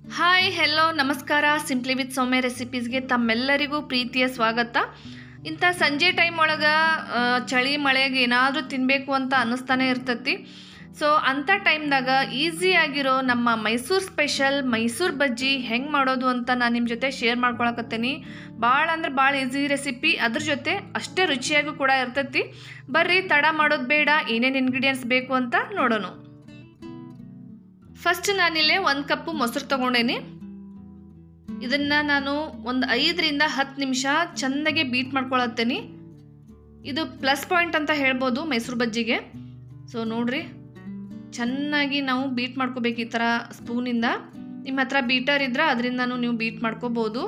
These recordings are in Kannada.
ಹಾಯ್ ಹೆಲೋ ನಮಸ್ಕಾರ ಸಿಂಪ್ಲಿ ವಿತ್ ಸೌಮ್ಯ ರೆಸಿಪೀಸ್ಗೆ ತಮ್ಮೆಲ್ಲರಿಗೂ ಪ್ರೀತಿಯ ಸ್ವಾಗತ ಇಂಥ ಸಂಜೆ ಟೈಮ್ ಒಳಗೆ ಚಳಿ ಮಳೆಗೆ ಏನಾದರೂ ತಿನ್ನಬೇಕು ಅಂತ ಅನ್ನಿಸ್ತಾನೆ ಇರ್ತೈತಿ ಸೊ ಅಂಥ ಟೈಮ್ದಾಗ ಈಸಿಯಾಗಿರೋ ನಮ್ಮ ಮೈಸೂರು ಸ್ಪೆಷಲ್ ಮೈಸೂರು ಬಜ್ಜಿ ಹೆಂಗೆ ಮಾಡೋದು ಅಂತ ನಾನು ನಿಮ್ಮ ಜೊತೆ ಶೇರ್ ಮಾಡ್ಕೊಳಕತ್ತೀನಿ ಭಾಳ ಅಂದ್ರೆ ಭಾಳ ಈಸಿ ರೆಸಿಪಿ ಅದ್ರ ಜೊತೆ ಅಷ್ಟೇ ರುಚಿಯಾಗೂ ಕೂಡ ಇರ್ತೈತಿ ಬರ್ರಿ ತಡ ಮಾಡೋದು ಬೇಡ ಏನೇನು ಇಂಗ್ರೀಡಿಯೆಂಟ್ಸ್ ಬೇಕು ಅಂತ ನೋಡೋಣ ಫಸ್ಟ್ ನಾನಿಲ್ಲೇ ಒಂದು ಕಪ್ಪು ಮೊಸರು ತೊಗೊಂಡೇನಿ ಇದನ್ನು ನಾನು ಒಂದು ಐದರಿಂದ ಹತ್ತು ನಿಮಿಷ ಚೆಂದಾಗೆ ಬೀಟ್ ಮಾಡ್ಕೊಳತ್ತೇನೆ ಇದು ಪ್ಲಸ್ ಪಾಯಿಂಟ್ ಅಂತ ಹೇಳ್ಬೋದು ಮೈಸೂರು ಬಜ್ಜಿಗೆ ಸೊ ನೋಡ್ರಿ ಚೆನ್ನಾಗಿ ನಾವು ಬೀಟ್ ಮಾಡ್ಕೋಬೇಕು ಈ ಥರ ಸ್ಪೂನಿಂದ ನಿಮ್ಮ ಹತ್ರ ಬೀಟರ್ ಇದ್ರೆ ಅದರಿಂದನೂ ನೀವು ಬೀಟ್ ಮಾಡ್ಕೋಬೋದು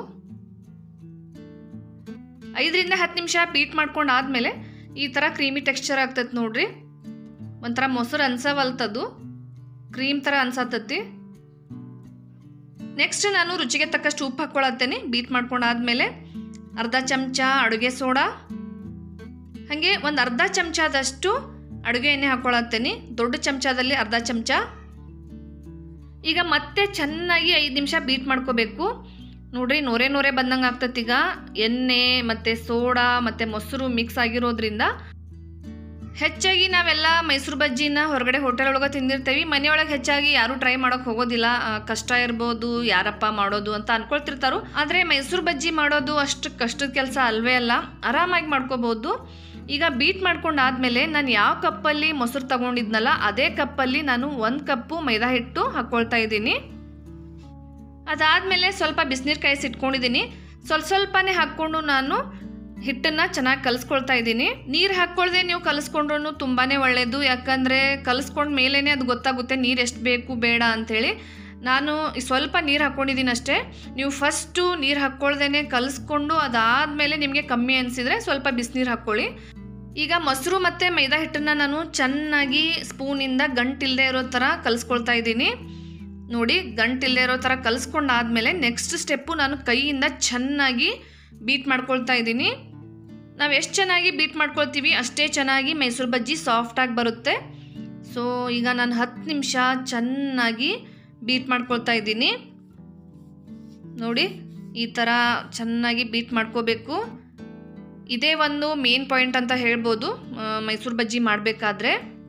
ಐದರಿಂದ ಹತ್ತು ನಿಮಿಷ ಬೀಟ್ ಮಾಡ್ಕೊಂಡು ಆದಮೇಲೆ ಈ ಥರ ಕ್ರೀಮಿ ಟೆಕ್ಸ್ಚರ್ ಆಗ್ತೈತೆ ನೋಡ್ರಿ ಒಂಥರ ಮೊಸರು ಅನ್ಸವಲ್ತದು ಕ್ರೀಮ್ ಥರ ಅನ್ಸತ್ತತಿ ನೆಕ್ಸ್ಟ್ ನಾನು ರುಚಿಗೆ ತಕ್ಕಷ್ಟು ಉಪ್ಪು ಹಾಕ್ಕೊಳತ್ತೇನೆ ಬೀಟ್ ಮಾಡ್ಕೊಂಡಾದ್ಮೇಲೆ ಅರ್ಧ ಚಮಚ ಅಡುಗೆ ಸೋಡಾ ಹಾಗೆ ಒಂದು ಅರ್ಧ ಚಮಚದಷ್ಟು ಅಡುಗೆ ಎಣ್ಣೆ ಹಾಕ್ಕೊಳತ್ತೇನೆ ದೊಡ್ಡ ಚಮಚದಲ್ಲಿ ಅರ್ಧ ಚಮಚ ಈಗ ಮತ್ತೆ ಚೆನ್ನಾಗಿ ಐದು ನಿಮಿಷ ಬೀಟ್ ಮಾಡ್ಕೋಬೇಕು ನೋಡ್ರಿ ನೋರೆ ನೋರೆ ಬಂದಂಗೆ ಆಗ್ತೈತಿ ಈಗ ಎಣ್ಣೆ ಮತ್ತು ಸೋಡಾ ಮತ್ತು ಮೊಸರು ಮಿಕ್ಸ್ ಆಗಿರೋದ್ರಿಂದ ಹೆಚ್ಚಾಗಿ ನಾವೆಲ್ಲ ಮೈಸೂರು ಬಜ್ಜಿನ ಹೊರಗಡೆ ಹೋಟೆಲ್ ಒಳಗೆ ತಿಂದಿರ್ತೇವೆ ಮನೆಯೊಳಗೆ ಹೆಚ್ಚಾಗಿ ಯಾರೂ ಟ್ರೈ ಮಾಡೋಕೆ ಹೋಗೋದಿಲ್ಲ ಆ, ಕಷ್ಟ ಇರ್ಬೋದು ಯಾರಪ್ಪ ಮಾಡೋದು ಅಂತ ಅನ್ಕೊಳ್ತಿರ್ತಾರೋ ಆದರೆ ಮೈಸೂರು ಬಜ್ಜಿ ಮಾಡೋದು ಅಷ್ಟು ಕಷ್ಟದ ಕೆಲಸ ಅಲ್ವೇ ಅಲ್ಲ ಆರಾಮಾಗಿ ಮಾಡ್ಕೋಬೋದು ಈಗ ಬೀಟ್ ಮಾಡ್ಕೊಂಡಾದ್ಮೇಲೆ ನಾನು ಯಾವ ಕಪ್ಪಲ್ಲಿ ಮೊಸರು ತಗೊಂಡಿದ್ನಲ್ಲ ಅದೇ ಕಪ್ಪಲ್ಲಿ ನಾನು ಒಂದು ಕಪ್ಪು ಮೈದಾ ಹಿಟ್ಟು ಹಾಕ್ಕೊಳ್ತಾ ಇದ್ದೀನಿ ಅದಾದಮೇಲೆ ಸ್ವಲ್ಪ ಬಿಸಿನೀರು ಕಾಯಿಸಿ ಇಟ್ಕೊಂಡಿದ್ದೀನಿ ಸ್ವಲ್ಪ ಸ್ವಲ್ಪನೇ ಹಾಕ್ಕೊಂಡು ನಾನು ಹಿಟ್ಟನ್ನು ಚೆನ್ನಾಗಿ ಕಲಿಸ್ಕೊಳ್ತಾ ಇದ್ದೀನಿ ನೀರು ಹಾಕ್ಕೊಳ್ದೆ ನೀವು ಕಲಿಸ್ಕೊಂಡ್ರೂ ತುಂಬಾ ಒಳ್ಳೆಯದು ಯಾಕಂದರೆ ಕಲಿಸ್ಕೊಂಡ ಮೇಲೇ ಅದು ಗೊತ್ತಾಗುತ್ತೆ ನೀರು ಎಷ್ಟು ಬೇಕು ಬೇಡ ಅಂಥೇಳಿ ನಾನು ಸ್ವಲ್ಪ ನೀರು ಹಾಕ್ಕೊಂಡಿದ್ದೀನಿ ಅಷ್ಟೇ ನೀವು ಫಸ್ಟು ನೀರು ಹಾಕ್ಕೊಳ್ದೇ ಕಲಿಸ್ಕೊಂಡು ಅದಾದಮೇಲೆ ನಿಮಗೆ ಕಮ್ಮಿ ಅನಿಸಿದರೆ ಸ್ವಲ್ಪ ಬಿಸಿನೀರು ಹಾಕ್ಕೊಳ್ಳಿ ಈಗ ಮೊಸರು ಮತ್ತು ಮೈದಾ ಹಿಟ್ಟನ್ನು ನಾನು ಚೆನ್ನಾಗಿ ಸ್ಪೂನಿಂದ ಗಂಟಿಲ್ಲದೆ ಇರೋ ಥರ ಕಲಿಸ್ಕೊಳ್ತಾ ಇದ್ದೀನಿ ನೋಡಿ ಗಂಟಿಲ್ಲದೆ ಇರೋ ಥರ ಕಲಿಸ್ಕೊಂಡಾದ್ಮೇಲೆ ನೆಕ್ಸ್ಟ್ ಸ್ಟೆಪ್ಪು ನಾನು ಕೈಯಿಂದ ಚೆನ್ನಾಗಿ ಬೀಟ್ ಮಾಡ್ಕೊಳ್ತಾ ಇದ್ದೀನಿ ನಾವು ಎಷ್ಟು ಚೆನ್ನಾಗಿ ಬೀಟ್ ಮಾಡ್ಕೊಳ್ತೀವಿ ಅಷ್ಟೇ ಚೆನ್ನಾಗಿ ಮೈಸೂರು ಬಜ್ಜಿ ಸಾಫ್ಟಾಗಿ ಬರುತ್ತೆ ಸೊ ಈಗ ನಾನು ಹತ್ತು ನಿಮಿಷ ಚೆನ್ನಾಗಿ ಬೀಟ್ ಮಾಡ್ಕೊಳ್ತಾ ಇದ್ದೀನಿ ನೋಡಿ ಈ ಥರ ಚೆನ್ನಾಗಿ ಬೀಟ್ ಮಾಡ್ಕೋಬೇಕು ಇದೇ ಒಂದು ಮೇನ್ ಪಾಯಿಂಟ್ ಅಂತ ಹೇಳ್ಬೋದು ಆ, ಮೈಸೂರು ಬಜ್ಜಿ ಮಾಡಬೇಕಾದ್ರೆ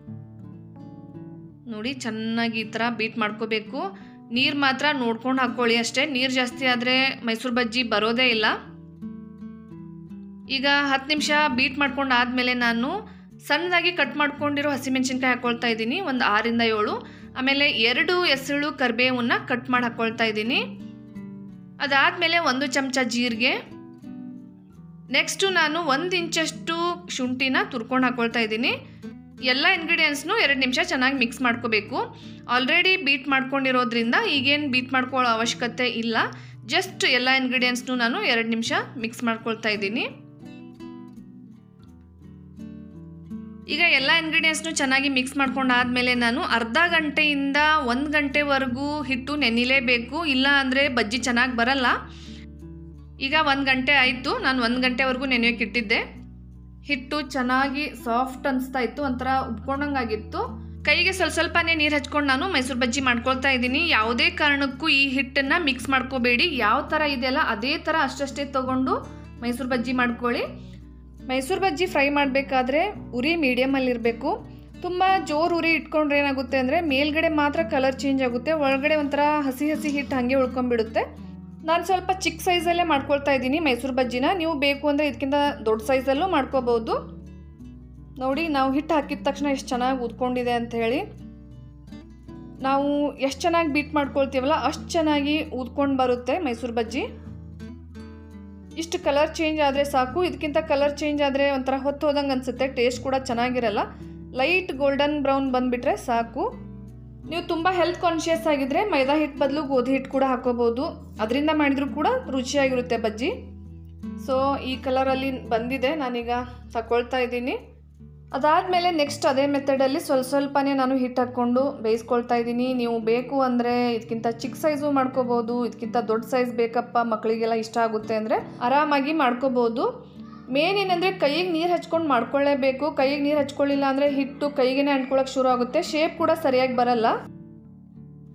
ನೋಡಿ ಚೆನ್ನಾಗಿ ಈ ಥರ ಬೀಟ್ ಮಾಡ್ಕೋಬೇಕು ನೀರು ಮಾತ್ರ ನೋಡ್ಕೊಂಡು ಹಾಕ್ಕೊಳ್ಳಿ ಅಷ್ಟೇ ನೀರು ಜಾಸ್ತಿ ಆದರೆ ಮೈಸೂರು ಬಜ್ಜಿ ಬರೋದೇ ಇಲ್ಲ ಈಗ ಹತ್ತು ನಿಮಿಷ ಬೀಟ್ ಮಾಡ್ಕೊಂಡು ಆದಮೇಲೆ ನಾನು ಸಣ್ಣದಾಗಿ ಕಟ್ ಮಾಡ್ಕೊಂಡಿರೋ ಹಸಿಮೆಣಸಿನ್ಕಾಯಿ ಹಾಕ್ಕೊಳ್ತಾ ಇದ್ದೀನಿ ಒಂದು ಆರಿಂದ ಏಳು ಆಮೇಲೆ ಎರಡು ಎಸಳು ಕರಿಬೇವನ್ನ ಕಟ್ ಮಾಡಿ ಹಾಕ್ಕೊಳ್ತಾ ಇದ್ದೀನಿ ಅದಾದಮೇಲೆ ಒಂದು ಚಮಚ ಜೀರಿಗೆ ನೆಕ್ಸ್ಟು ನಾನು ಒಂದು ಇಂಚಷ್ಟು ಶುಂಠಿನ ತುರ್ಕೊಂಡು ಹಾಕ್ಕೊಳ್ತಾ ಇದ್ದೀನಿ ಎಲ್ಲ ಇಂಗ್ರೀಡಿಯೆಂಟ್ಸ್ನು ಎರಡು ನಿಮಿಷ ಚೆನ್ನಾಗಿ ಮಿಕ್ಸ್ ಮಾಡ್ಕೋಬೇಕು ಆಲ್ರೆಡಿ ಬೀಟ್ ಮಾಡ್ಕೊಂಡಿರೋದ್ರಿಂದ ಈಗೇನು ಬೀಟ್ ಮಾಡ್ಕೊಳ್ಳೋ ಅವಶ್ಯಕತೆ ಇಲ್ಲ ಜಸ್ಟ್ ಎಲ್ಲ ಇಂಗ್ರೀಡಿಯೆಂಟ್ಸ್ನು ನಾನು ಎರಡು ನಿಮಿಷ ಮಿಕ್ಸ್ ಮಾಡ್ಕೊಳ್ತಾ ಇದ್ದೀನಿ ಈಗ ಎಲ್ಲ ಇಂಗ್ರೀಡಿಯೆಂಟ್ಸ್ನು ಚೆನ್ನಾಗಿ ಮಿಕ್ಸ್ ಮಾಡ್ಕೊಂಡಾದ್ಮೇಲೆ ನಾನು ಅರ್ಧ ಗಂಟೆಯಿಂದ ಒಂದು ಗಂಟೆವರೆಗೂ ಹಿಟ್ಟು ನೆನಿಲೇಬೇಕು ಇಲ್ಲ ಅಂದರೆ ಬಜ್ಜಿ ಚೆನ್ನಾಗಿ ಬರಲ್ಲ ಈಗ ಒಂದು ಗಂಟೆ ಆಯಿತು ನಾನು ಒಂದು ಗಂಟೆವರೆಗೂ ನೆನೆಯೋಕೆ ಇಟ್ಟಿದ್ದೆ ಹಿಟ್ಟು ಚೆನ್ನಾಗಿ ಸಾಫ್ಟ್ ಅನಿಸ್ತಾ ಇತ್ತು ಒಂಥರ ಉಬ್ಕೊಂಡಂಗಾಗಿತ್ತು ಕೈಗೆ ಸ್ವಲ್ಪ ಸ್ವಲ್ಪನೇ ನೀರು ಹಚ್ಕೊಂಡು ನಾನು ಮೈಸೂರು ಬಜ್ಜಿ ಮಾಡ್ಕೊಳ್ತಾ ಇದ್ದೀನಿ ಯಾವುದೇ ಕಾರಣಕ್ಕೂ ಈ ಹಿಟ್ಟನ್ನು ಮಿಕ್ಸ್ ಮಾಡ್ಕೋಬೇಡಿ ಯಾವ ಥರ ಇದೆಯಲ್ಲ ಅದೇ ಥರ ಅಷ್ಟಷ್ಟೇ ತೊಗೊಂಡು ಮೈಸೂರು ಬಜ್ಜಿ ಮಾಡ್ಕೊಳ್ಳಿ ಮೈಸೂರು ಬಜ್ಜಿ ಫ್ರೈ ಮಾಡಬೇಕಾದ್ರೆ ಉರಿ ಮೀಡಿಯಮಲ್ಲಿರಬೇಕು ತುಂಬ ಜೋರು ಉರಿ ಇಟ್ಕೊಂಡ್ರೆ ಏನಾಗುತ್ತೆ ಅಂದರೆ ಮೇಲ್ಗಡೆ ಮಾತ್ರ ಕಲರ್ ಚೇಂಜ್ ಆಗುತ್ತೆ ಒಳಗಡೆ ಒಂಥರ ಹಸಿ ಹಸಿ ಹಿಟ್ಟು ಹಾಗೆ ಉಳ್ಕೊಂಡ್ಬಿಡುತ್ತೆ ನಾನು ಸ್ವಲ್ಪ ಚಿಕ್ಕ ಸೈಜಲ್ಲೇ ಮಾಡ್ಕೊಳ್ತಾ ಇದ್ದೀನಿ ಮೈಸೂರು ಬಜ್ಜಿನ ನೀವು ಬೇಕು ಅಂದರೆ ಇದಕ್ಕಿಂತ ದೊಡ್ಡ ಸೈಜಲ್ಲೂ ಮಾಡ್ಕೋಬೋದು ನೋಡಿ ನಾವು ಹಿಟ್ಟು ಹಾಕಿದ ತಕ್ಷಣ ಎಷ್ಟು ಚೆನ್ನಾಗಿ ಉದ್ಕೊಂಡಿದೆ ಅಂತ ಹೇಳಿ ನಾವು ಎಷ್ಟು ಚೆನ್ನಾಗಿ ಬೀಟ್ ಮಾಡ್ಕೊಳ್ತೀವಲ್ಲ ಅಷ್ಟು ಚೆನ್ನಾಗಿ ಊದ್ಕೊಂಡು ಬರುತ್ತೆ ಮೈಸೂರು ಬಜ್ಜಿ ಇಷ್ಟು ಕಲರ್ ಚೇಂಜ್ ಆದರೆ ಸಾಕು ಇದಕ್ಕಿಂತ ಕಲರ್ ಚೇಂಜ್ ಆದರೆ ಒಂಥರ ಹೊತ್ತು ಹೋದಂಗೆ ಅನಿಸುತ್ತೆ ಟೇಸ್ಟ್ ಕೂಡ ಚೆನ್ನಾಗಿರಲ್ಲ ಲೈಟ್ ಗೋಲ್ಡನ್ ಬ್ರೌನ್ ಬಂದುಬಿಟ್ರೆ ಸಾಕು ನೀವು ತುಂಬ ಹೆಲ್ತ್ ಕಾನ್ಷಿಯಸ್ ಆಗಿದ್ದರೆ ಮೈದಾ ಹಿಟ್ಟು ಬದಲು ಗೋಧಿ ಹಿಟ್ಟು ಕೂಡ ಹಾಕೋಬೋದು ಅದರಿಂದ ಮಾಡಿದರೂ ಕೂಡ ರುಚಿಯಾಗಿರುತ್ತೆ ಬಜ್ಜಿ ಸೊ ಈ ಕಲರಲ್ಲಿ ಬಂದಿದೆ ನಾನೀಗ ತಗೊಳ್ತಾ ಇದ್ದೀನಿ ಅದಾದಮೇಲೆ ನೆಕ್ಸ್ಟ್ ಅದೇ ಮೆಥಡಲ್ಲಿ ಸ್ವಲ್ಪ ಸ್ವಲ್ಪನೇ ನಾನು ಹಿಟ್ಟು ಹಾಕ್ಕೊಂಡು ಬೇಯಿಸ್ಕೊಳ್ತಾ ಇದ್ದೀನಿ ನೀವು ಬೇಕು ಅಂದರೆ ಇದಕ್ಕಿಂತ ಚಿಕ್ಕ ಸೈಜು ಮಾಡ್ಕೋಬೋದು ಇದಕ್ಕಿಂತ ದೊಡ್ಡ ಸೈಜ್ ಬೇಕಪ್ಪ ಮಕ್ಕಳಿಗೆಲ್ಲ ಇಷ್ಟ ಆಗುತ್ತೆ ಅಂದರೆ ಆರಾಮಾಗಿ ಮಾಡ್ಕೋಬೋದು ಮೇನ್ ಏನಂದರೆ ಕೈಗೆ ನೀರು ಹಚ್ಕೊಂಡು ಮಾಡ್ಕೊಳ್ಳೇಬೇಕು ಕೈಗೆ ನೀರು ಹಚ್ಕೊಳ್ಳಿಲ್ಲ ಅಂದರೆ ಹಿಟ್ಟು ಕೈಗೆ ಅಂಟ್ಕೊಳ್ಳೋಕೆ ಶುರು ಆಗುತ್ತೆ ಶೇಪ್ ಕೂಡ ಸರಿಯಾಗಿ ಬರಲ್ಲ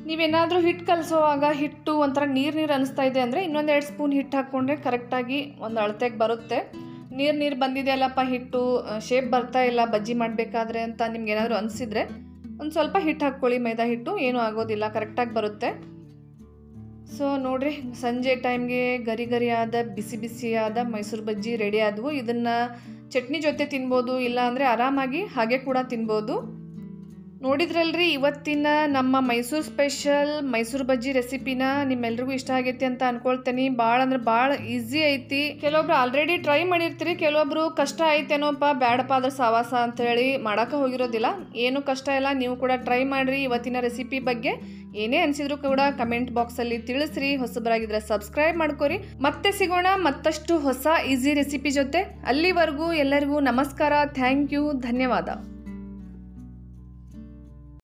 ನೀವೇನಾದರೂ ಹಿಟ್ಟು ಕಲಸೋವಾಗ ಹಿಟ್ಟು ಒಂಥರ ನೀರು ನೀರು ಅನಿಸ್ತಾ ಇದೆ ಅಂದರೆ ಇನ್ನೊಂದೆರಡು ಸ್ಪೂನ್ ಹಿಟ್ಟು ಹಾಕ್ಕೊಂಡ್ರೆ ಕರೆಕ್ಟಾಗಿ ಒಂದು ಅಳತೆಗೆ ಬರುತ್ತೆ ನೀರು ನೀರು ಬಂದಿದೆ ಅಲ್ಲಪ್ಪ ಹಿಟ್ಟು ಶೇಪ್ ಬರ್ತಾ ಇಲ್ಲ ಬಜ್ಜಿ ಮಾಡಬೇಕಾದ್ರೆ ಅಂತ ನಿಮ್ಗೆ ಏನಾದರೂ ಅನಿಸಿದ್ರೆ ಒಂದು ಸ್ವಲ್ಪ ಹಿಟ್ಟು ಹಾಕ್ಕೊಳ್ಳಿ ಮೈದಾ ಹಿಟ್ಟು ಏನೂ ಆಗೋದಿಲ್ಲ ಕರೆಕ್ಟಾಗಿ ಬರುತ್ತೆ ಸೊ ನೋಡ್ರಿ ಸಂಜೆ ಟೈಮ್ಗೆ ಗರಿ ಗರಿಯಾದ ಬಿಸಿ ಬಿಸಿಯಾದ ಮೈಸೂರು ಬಜ್ಜಿ ರೆಡಿ ಆದವು ಇದನ್ನು ಚಟ್ನಿ ಜೊತೆ ತಿನ್ಬೋದು ಇಲ್ಲ ಅಂದರೆ ಆರಾಮಾಗಿ ಹಾಗೆ ಕೂಡ ತಿನ್ಬೋದು ನೋಡಿದ್ರಲ್ರಿ ಇವತ್ತಿನ ನಮ್ಮ ಮೈಸೂರು ಸ್ಪೆಷಲ್ ಮೈಸೂರು ಬಜ್ಜಿ ರೆಸಿಪಿನ ನಿಮ್ಮೆಲ್ರಿಗೂ ಇಷ್ಟ ಆಗೈತಿ ಅಂತ ಅನ್ಕೊಳ್ತೇನೆ ಭಾಳ ಅಂದ್ರೆ ಭಾಳ ಈಸಿ ಐತಿ ಕೆಲವೊಬ್ರು ಆಲ್ರೆಡಿ ಟ್ರೈ ಮಾಡಿರ್ತೀರಿ ಕೆಲವೊಬ್ರು ಕಷ್ಟ ಐತೇನೋಪ್ಪ ಬ್ಯಾಡಪ್ಪ ಅದ್ರ ಸಾವಾಸ ಅಂತೇಳಿ ಮಾಡಕ್ಕೆ ಹೋಗಿರೋದಿಲ್ಲ ಏನು ಕಷ್ಟ ಇಲ್ಲ ನೀವು ಕೂಡ ಟ್ರೈ ಮಾಡಿರಿ ಇವತ್ತಿನ ರೆಸಿಪಿ ಬಗ್ಗೆ ಏನೇ ಅನಿಸಿದ್ರು ಕೂಡ ಕಮೆಂಟ್ ಬಾಕ್ಸಲ್ಲಿ ತಿಳಿಸ್ರಿ ಹೊಸಬರಾಗಿದ್ರೆ ಸಬ್ಸ್ಕ್ರೈಬ್ ಮಾಡ್ಕೊರಿ ಮತ್ತೆ ಸಿಗೋಣ ಮತ್ತಷ್ಟು ಹೊಸ ಈಸಿ ರೆಸಿಪಿ ಜೊತೆ ಅಲ್ಲಿವರೆಗೂ ಎಲ್ಲರಿಗೂ ನಮಸ್ಕಾರ ಥ್ಯಾಂಕ್ ಯು ಧನ್ಯವಾದ